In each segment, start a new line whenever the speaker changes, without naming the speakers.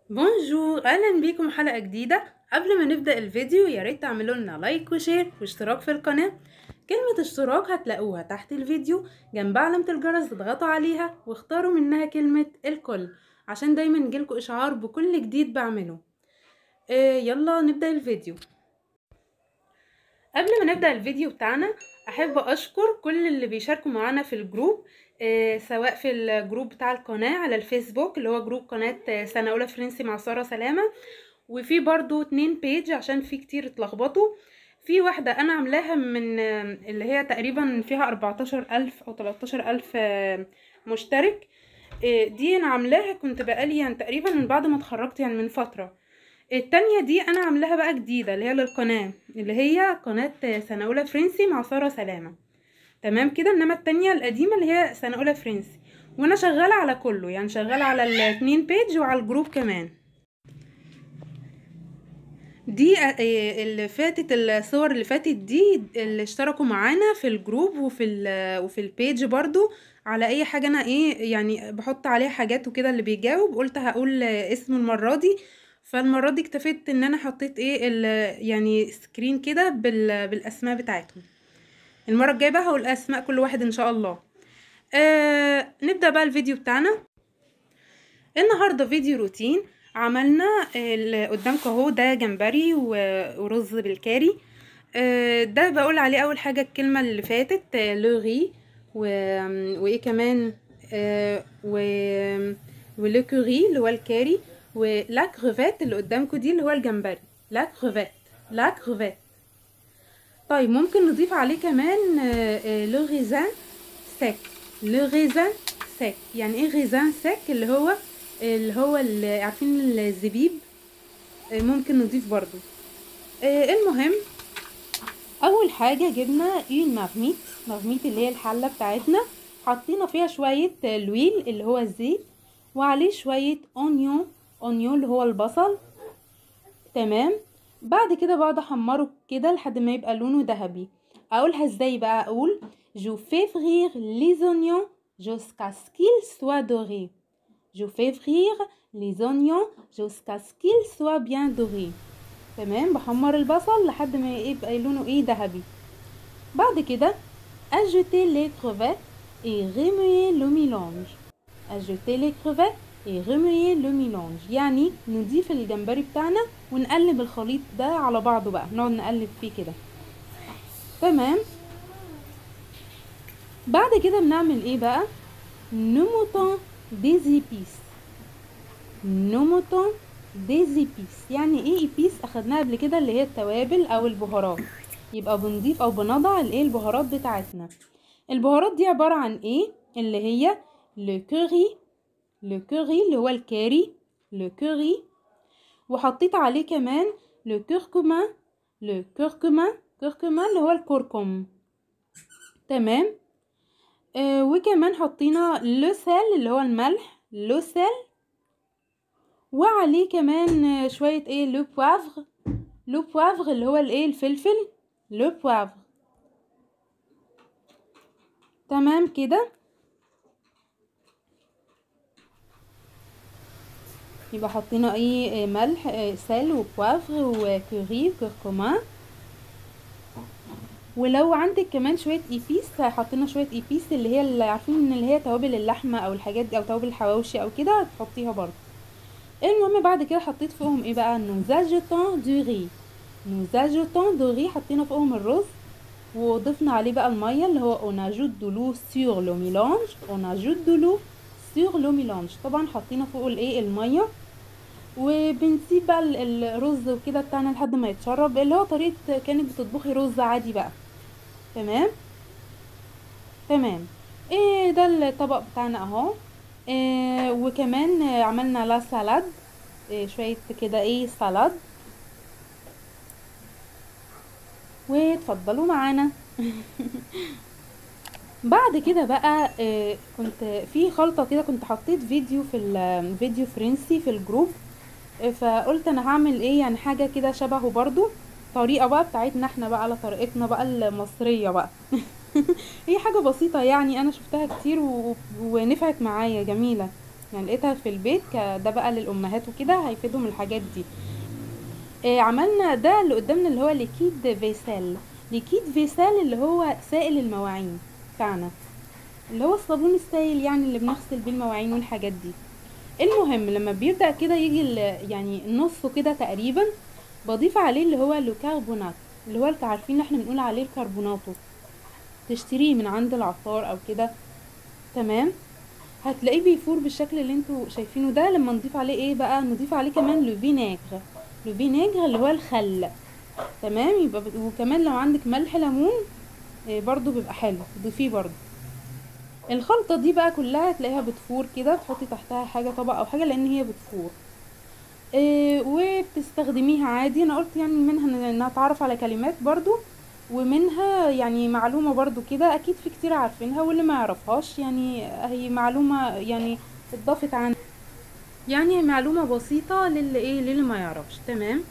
بونجور اهلا بيكم حلقه جديده قبل ما نبدا الفيديو يا ريت تعملوا لنا لايك وشير واشتراك في القناه كلمه اشتراك هتلاقوها تحت الفيديو جنب علامه الجرس تضغطوا عليها واختاروا منها كلمه الكل عشان دايما يجيلكوا اشعار بكل جديد بعمله إيه يلا نبدا الفيديو قبل ما نبدا الفيديو بتاعنا احب اشكر كل اللي بيشاركوا معانا في الجروب آه، سواء في الجروب بتاع القناة على الفيسبوك اللي هو جروب قناة آه، سنة أولى فرنسي مع سارة سلامة وفي برضو اتنين بيج عشان في كتير اتلخبطوا في واحدة أنا عاملاها من آه، اللي هي تقريبا فيها أربعتاشر ألف أو تلاتاشر ألف آه، مشترك آه، دي أنا عاملاها كنت بقالي يعني تقريبا من بعد ما اتخرجت يعني من فترة التانية دي أنا عاملاها بقى جديدة اللي هي للقناة اللي هي قناة آه، سنة أولى فرنسي مع سارة سلامة تمام كده انما التانية القديمة اللي هي سنة اولى فرنسي وانا شغالة على كله يعني شغالة على الاتنين بيج وعلى الجروب كمان دي آه، اللي فاتت الصور اللي فاتت دي اللي اشتركوا معانا في الجروب وفي ال وفي البيج برضو على اي حاجة انا ايه يعني بحط عليها حاجات وكده اللي بيجاوب قلت هقول اسمه المرة دي فالمرة دي اكتفيت ان انا حطيت ايه ال- يعني سكرين كده بال- بالاسماء بتاعتهم المرة الجاية بقى هقول اسماء كل واحد ان شاء الله آه نبدأ بقى الفيديو بتاعنا النهاردة فيديو روتين عملنا اللي قدامكم اهو ده جمبري و- ورز بالكاري آه ده بقول عليه اول حاجة الكلمة اللي فاتت آه، لوغي و... وايه كمان آه و ولو كوري اللي هو الكاري ولا كروفيت اللي قدامكم دي اللي هو الجمبري لا كروفيت لا كروفيت طيب ممكن نضيف عليه كمان آه، آه، لو ريزان سيك لو ريزان سيك يعني ايه ريزان سيك اللي هو اللي هو اللي عارفين الزبيب آه، ممكن نضيف برضو آه، المهم اول حاجه جبنا اون مارميت مارميت اللي هي الحله بتاعتنا حطينا فيها شويه آه، لويل اللي هو الزيت وعليه شويه اونيون اونيون اللي هو البصل تمام بعد كده بقعد احمره كده لحد ما يبقى لونه ذهبي اقولها ازاي بقى اقول جو في frire les oignons jusqu'à ce qu'ils soient dorés je fais frire les oignons jusqu'à ce qu'ils soient bien dorés تمام بحمر البصل لحد ما يبقى لونه ايه ذهبي بعد كده ajouter les crevettes et remuer le mélange ajouter les crevettes et remuer le mélange يعني نضيف الجمبري بتاعنا ونقلب الخليط ده على بعضه بقى نقعد نقلب فيه كده تمام بعد كده بنعمل ايه بقى نموتون des épices نموتون des épices يعني ايه ايبيس اخدناها قبل كده اللي هي التوابل او البهارات يبقى بنضيف او بنضع الايه البهارات بتاعتنا البهارات دي عبارة عن ايه اللي هي لو كوري لو كوري اللي هو الكاري لو كوري وحطيت عليه كمان لو كركما لو كركما كركما اللي هو الكركم تمام آه وكمان حطينا لو سيل اللي هو الملح لو سيل وعليه كمان آه، شوية ايه لو بوافغ لو بوافغ اللي هو الايه الفلفل لو بوافغ تمام كده يبقى حطينا ايه آه، ملح آه، سل وبوافغ وكوري وكركما ولو عندك كمان شويه ايبيس حطينا شويه ايبيس اللي هي اللي عارفين ان اللي هي توابل اللحمه او الحاجات دي او توابل الحواوشي او كده تحطيها برضه المهم بعد كده حطيت فوقهم ايه بقى نوزاجوتون دو ري نوزاجوتون دو ري حطينا فوقهم الرز وضفنا عليه بقى الميه اللي هو on ajoute de l'eau sur le mélange on ajoute de l'eau sur le mélange طبعا حطينا فوق الايه الميه وبنسيب بقى ال- الرز وكده بتاعنا لحد ما يتشرب اللي هو طريقه كانك بتطبخي رز عادي بقى تمام تمام ايه ده الطبق بتاعنا اهو إيه وكمان آه، عملنا لا سالاد إيه شويه كده ايه سالاد واتفضلوا معانا بعد كده بقى آه، كنت في خلطة كده كنت حطيت فيديو في الفيديو فرنسي في الجروب آه، فقلت انا هعمل ايه يعني حاجة كده شبهه برضو طريقة بقى بتاعتنا احنا بقى على طريقتنا بقى المصرية بقى هي حاجة بسيطة يعني انا شفتها كتير و... ونفعت معايا جميلة يعني لقيتها في البيت ك- ده بقى للامهات وكده هيفيدهم الحاجات دي آه، عملنا ده اللي قدامنا اللي هو ليكيد فيسال ليكيد فيسال اللي هو سائل المواعين بتاعنا اللي هو الصابون السائل يعني اللي بنغسل بيه المواعين والحاجات دي المهم لما بيبدأ كده يجي ال- يعني نصه كده تقريبا بضيف عليه اللي هو الكربونات اللي هو اللي عارفين اللي احنا بنقول عليه الكربوناتو تشتريه من عند العطار او كده تمام هتلاقيه بيفور بالشكل اللي انتوا شايفينه ده لما نضيف عليه ايه بقى نضيف عليه كمان لو فينيغر لو فينيغر اللي هو الخل تمام يبقى ب- وكمان لو عندك ملح ليمون إيه برضو بيبقى حلو ضيفيه برضو الخلطة دي بقى كلها تلاقيها بتفور كده تحطي تحتها حاجة طبق او حاجة لان هي بتفور إيه وبتستخدميها عادي انا قلت يعني منها انها تعرف على كلمات برضو ومنها يعني معلومة برضو كده اكيد في كتير عارفينها واللي ما يعرفهاش يعني هي معلومة يعني اتضافت عن يعني معلومة بسيطة للي ايه للي ما يعرفش تمام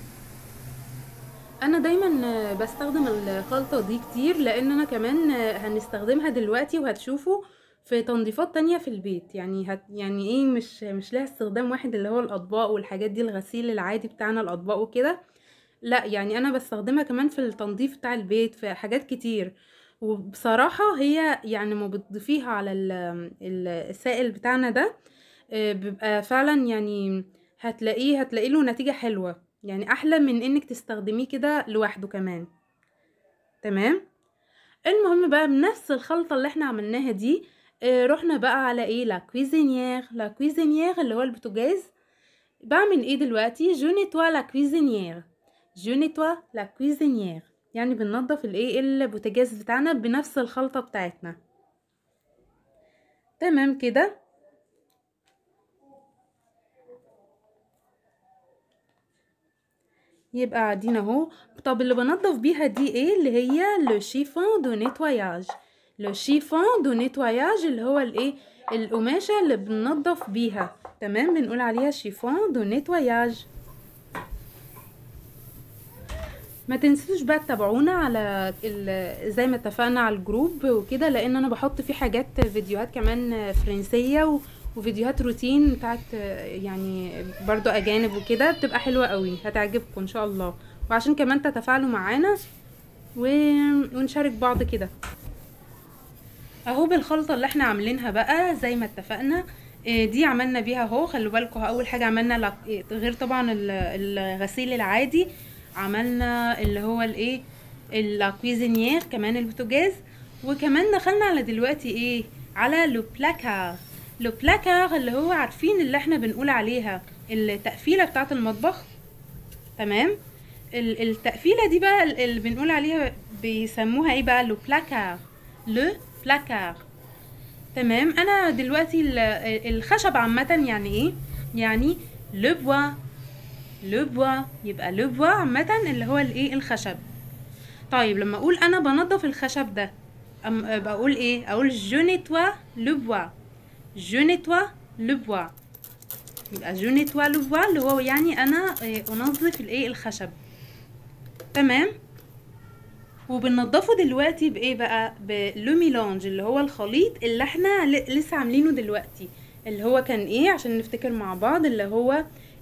انا دايما بستخدم الخلطة دي كتير لان انا كمان هنستخدمها دلوقتي وهتشوفوا في تنظيفات تانية في البيت يعني هت يعني ايه مش مش لها استخدام واحد اللي هو الاطباق والحاجات دي الغسيل العادي بتاعنا الاطباق وكده لا يعني انا بستخدمها كمان في التنظيف بتاع البيت في حاجات كتير وبصراحة هي يعني ما بتضيفيها على ال- ال- السائل بتاعنا ده آه، بيبقى فعلا يعني هتلاقيه هتلاقي له نتيجة حلوة يعني احلى من انك تستخدميه كده لوحده كمان تمام المهم بقى بنفس الخلطة اللي احنا عملناها دي آه، رحنا بقى على ايه لا كويزينيير لا كويزينيير اللي هو البوتاجاز بعمل ايه دلوقتي جو نيتوا لا كويزينيير جو نيتوا لا كويزينيير يعني بننضف الايه البوتاجاز بتاعنا بنفس الخلطة بتاعتنا تمام كده يبقى قاعدين اهو طب اللي بنضف بيها دي ايه اللي هي لو شيفون دو نيتواياج لو شيفون دو نيتواياج اللي هو الايه القماشة اللي بننضف بيها تمام بنقول عليها شيفون دو نيتواياج ما تنسوش بقى تتابعونا على ال- زي ما اتفقنا على الجروب وكده لان انا بحط فيه حاجات فيديوهات كمان فرنسية و- وفيديوهات روتين بتاعت يعني برضو اجانب وكده بتبقى حلوة قوي هتعجبكم ان شاء الله وعشان كمان تتفاعلوا معانا و... ونشارك بعض كده اهو بالخلطة اللي احنا عاملينها بقى زي ما اتفقنا إيه دي عملنا بيها اهو خلوا بالكم اول حاجة عملنا لك- إيه، غير طبعا ال- الغسيل العادي عملنا اللي هو الايه الكويزينيير كمان البوتاجاز وكمان دخلنا على دلوقتي ايه على لو بلاكار لو بلاكار اللي هو عارفين اللي احنا بنقول عليها التقفيلة بتاعة المطبخ تمام ال- التقفيلة دي بقى ال- اللي بنقول عليها بيسموها ايه بقى لو بلاكار لو بلاكار تمام انا دلوقتي ال- الخشب عامة يعني ايه يعني لو بوا لو بوا يبقى لو بوا عامة اللي هو الايه الخشب طيب لما اقول انا بنضف الخشب ده أم بقول ايه اقول جو نيتوا لو بوا جو نيتوا لو بوا يبقى جو نيتوا لو بوا اللي هو يعني انا آه، انظف الايه الخشب تمام وبننضفه دلوقتي بايه بقى بلو ميلانج اللي هو الخليط اللي احنا ل- لسه عاملينه دلوقتي اللي هو كان ايه عشان نفتكر مع بعض اللي هو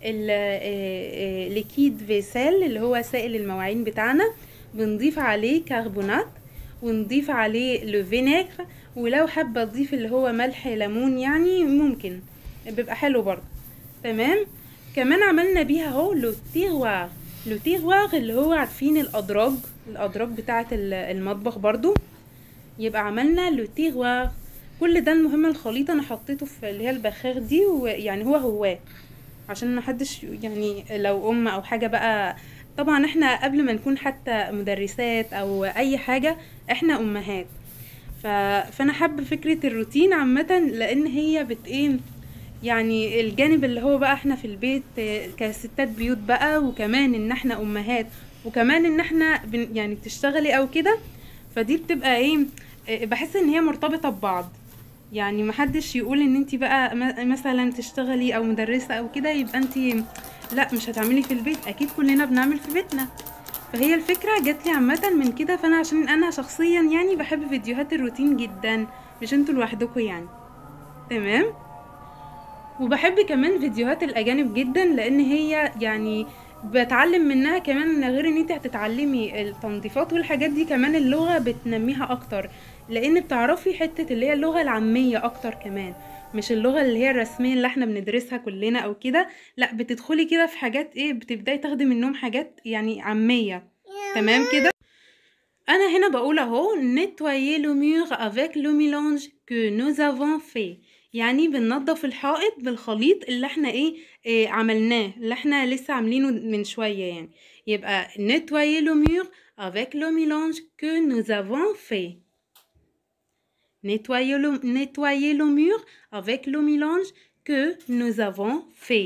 الليكيد فيسال اللي هو سائل المواعين بتاعنا بنضيف عليه كربونات ونضيف عليه لو فينيغر ولو حابه اضيف اللي هو ملح ليمون يعني ممكن بيبقى حلو برضه تمام كمان عملنا بيها اهو لو تيغوار لو تيغوار اللي هو عارفين الادراج الادراج بتاعه ال- المطبخ برضو يبقى عملنا لو تيغوار كل ده المهم الخليط انا حطيته في اللي هي البخاخ دي ويعني هو هو عشان محدش يعني لو ام او حاجه بقى طبعا احنا قبل ما نكون حتى مدرسات او اي حاجه احنا امهات ف... فانا حابه فكره الروتين عامه لان هي بت ايه يعني الجانب اللي هو بقى احنا في البيت آه، كستات بيوت بقى وكمان ان احنا امهات وكمان ان احنا بن يعني بتشتغلي او كده فدي بتبقى ايه آه، بحس ان هي مرتبطه ببعض يعني محدش يقول ان انت بقى م- مثلا تشتغلي او مدرسه او كده يبقى انت لا مش هتعملي في البيت اكيد كلنا بنعمل في بيتنا فهي الفكره جات لي عامه من كده فانا عشان انا شخصيا يعني بحب فيديوهات الروتين جدا مش انتوا لوحدكم يعني تمام وبحب كمان فيديوهات الاجانب جدا لان هي يعني بتعلم منها كمان غير ان انت هتتعلمي التنظيفات والحاجات دي كمان اللغة بتنميها اكتر لان بتعرفي حتة اللي هي اللغة العامية اكتر كمان مش اللغة اللي هي الرسمية اللي احنا بندرسها كلنا او كده لا بتدخلي كده في حاجات ايه بتبداي تاخدي منهم حاجات يعني عامية تمام كده انا هنا بقول اهو nettoyer le mur avec le mélange que nous avons fait يعني بننضف الحائط بالخليط اللي احنا ايه, إيه عملناه اللي احنا لسه عاملينه من شوية يعني يبقى nettoyer le mur avec le mélange que nous avons fait nettoyer le, nettoyer le mur avec le mélange que nous avons fait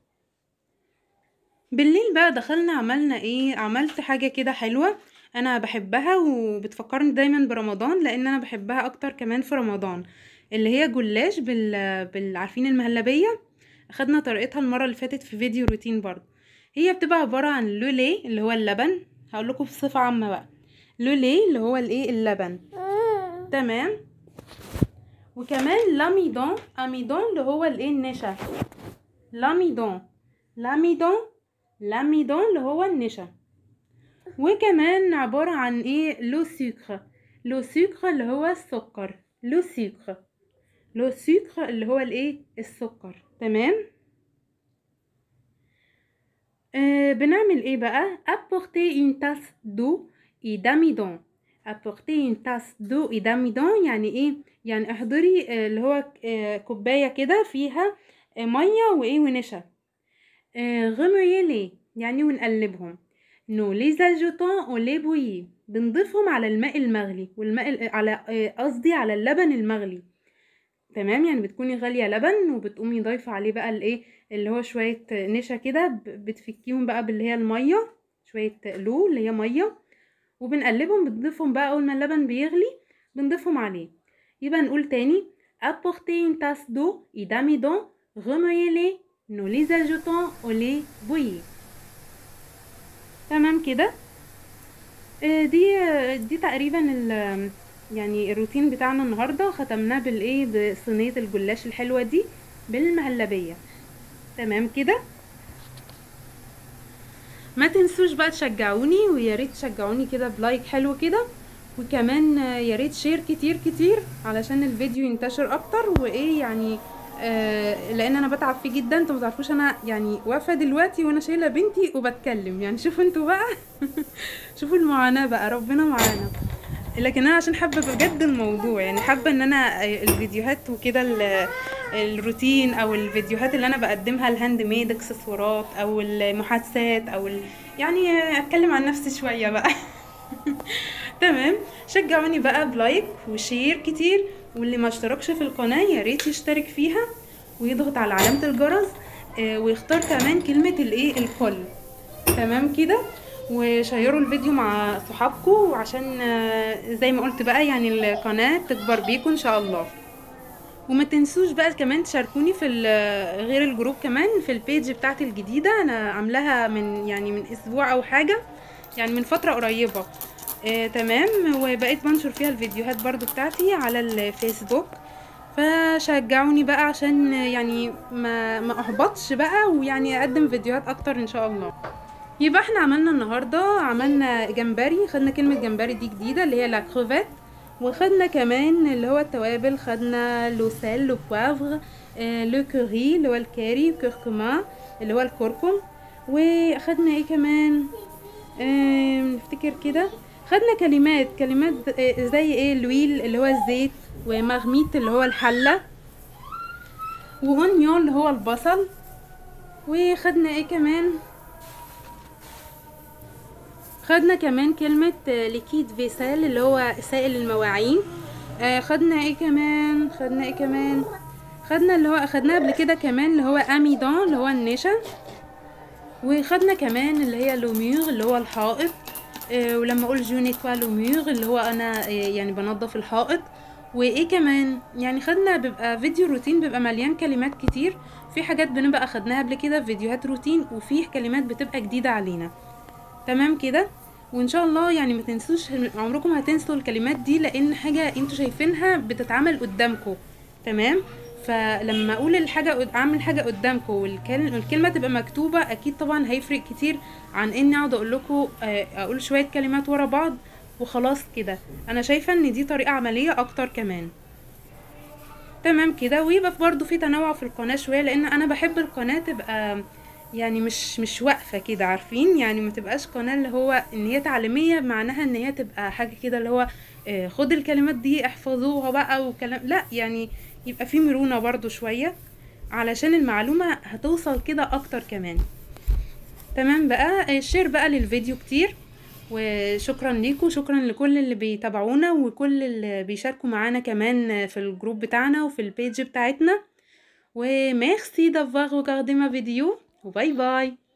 بالليل بقى دخلنا عملنا ايه عملت حاجة كده حلوة انا بحبها وبتفكرني دايما برمضان لان انا بحبها اكتر كمان في رمضان اللي هي جلاش بال... بالعارفين المهلبية اخدنا طريقتها المرة اللي فاتت في فيديو روتين برضو هي بتبقى عبارة عن لولي اللي هو اللبن هقول لكم بصفة عامة بقى لولي اللي هو الايه اللبن تمام وكمان لاميدون اميدون اللي هو الايه النشا لاميدون لاميدون لاميدون اللي هو النشا وكمان عبارة عن ايه لو سكر لو سكر اللي هو السكر لو سكر لو سكر اللي هو الايه السكر تمام آه بنعمل ايه بقى apporter une tasse d'eau et d'amidon apporter une tasse d'eau et d'amidon يعني ايه يعني احضري آه اللي هو آه كوباية كده فيها آه مية وايه ونشا آه remuer les يعني ونقلبهم نو لي زاجوتون او لي بويي بنضيفهم على الماء المغلي والماء على قصدي على اللبن المغلي تمام يعني بتكوني غاليه لبن وبتقومي ضايفه عليه بقى الايه اللي هو شويه نشا كده بتفكيهم بقى باللي هي الميه شويه لو اللي هي ميه وبنقلبهم بنضيفهم بقى اول ما اللبن بيغلي بنضيفهم عليه يبقى نقول تاني apporter une tasse d'eau et d'amidon remuez-les nous les ajoutons au lait bouilli تمام كده دي دي تقريبا يعني الروتين بتاعنا النهارده ختمناه بالايه بصينيه الجلاش الحلوه دي بالمهلبيه تمام كده ما تنسوش بقى تشجعوني ويا ريت تشجعوني كده بلايك حلو كده وكمان يا ريت شير كتير كتير علشان الفيديو ينتشر اكتر وايه يعني آه لان انا بتعب فيه جدا انتوا متعرفوش انا يعني واقفه دلوقتي وانا شايله بنتي وبتكلم يعني شوفوا انتوا بقى شوفوا المعاناه بقى ربنا معانا لكن انا عشان حابه بجد الموضوع يعني حابه ان انا الفيديوهات وكده الروتين او الفيديوهات اللي انا بقدمها الهاند ميد اكسسوارات او المحادثات او ال... يعني اتكلم عن نفسي شويه بقى تمام شجعوني بقى بلايك وشير كتير واللي ما اشتركش في القناة يا ريت يشترك فيها ويضغط على علامة الجرس آه ويختار كمان كلمة الايه الكل تمام كده وشيروا الفيديو مع صحابكم عشان آه زي ما قلت بقى يعني القناة تكبر بيكم ان شاء الله وما تنسوش بقى كمان تشاركوني في غير الجروب كمان في البيج بتاعتي الجديدة انا عاملاها من يعني من اسبوع او حاجة يعني من فترة قريبة آه، تمام وبقيت بنشر فيها الفيديوهات برضو بتاعتي على الفيسبوك فشجعوني بقى عشان يعني ما ما احبطش بقى ويعني اقدم فيديوهات اكتر ان شاء الله يبقى احنا عملنا النهارده عملنا جمبري خدنا كلمه جمبري دي جديده اللي هي لا كروفيت وخدنا كمان اللي هو التوابل خدنا لو سيل لو بوافغ آه، لو كوري اللي هو الكاري كركما اللي هو الكركم وخدنا ايه كمان آه، نفتكر كده خدنا كلمات كلمات آه، زي ايه الويل اللي هو الزيت ومغميت اللي هو الحلة وهونيون اللي هو البصل وخدنا ايه كمان خدنا كمان كلمة ليكيد فيسال اللي هو سائل المواعين آه خدنا ايه كمان خدنا ايه كمان خدنا اللي هو اخدناه قبل كده كمان اللي هو اميدون اللي هو النشا وخدنا كمان اللي هي لومير اللي هو الحائط آه ولما اقول جو نيتوا لومير اللي هو انا آه يعني بنظف الحائط وايه كمان يعني خدنا بيبقى فيديو روتين بيبقى مليان كلمات كتير في حاجات بنبقى اخدناها قبل كده في فيديوهات روتين وفي كلمات بتبقى جديدة علينا تمام كده وان شاء الله يعني ما تنسوش عمركم هتنسوا الكلمات دي لان حاجة انتوا شايفينها بتتعمل قدامكم تمام فلما اقول الحاجه قد- اعمل حاجه قدامكم والكلمه تبقى مكتوبه اكيد طبعا هيفرق كتير عن اني اقعد اقول لكم اقول شويه كلمات ورا بعض وخلاص كده انا شايفه ان دي طريقه عمليه اكتر كمان تمام كده ويبقى برضو في تنوع في القناه شويه لان انا بحب القناه تبقى يعني مش مش واقفه كده عارفين يعني ما تبقاش قناه اللي هو ان هي تعليميه معناها ان هي تبقى حاجه كده اللي هو آه، خد الكلمات دي احفظوها بقى وكلام لا يعني يبقى في مرونه برضو شويه علشان المعلومه هتوصل كده اكتر كمان تمام بقى الشير بقى للفيديو كتير وشكرا ليكم شكرا لكل اللي بيتابعونا وكل اللي بيشاركوا معانا كمان في الجروب بتاعنا وفي البيج بتاعتنا وميرسي d'avoir regardé ma vidéo وباي باي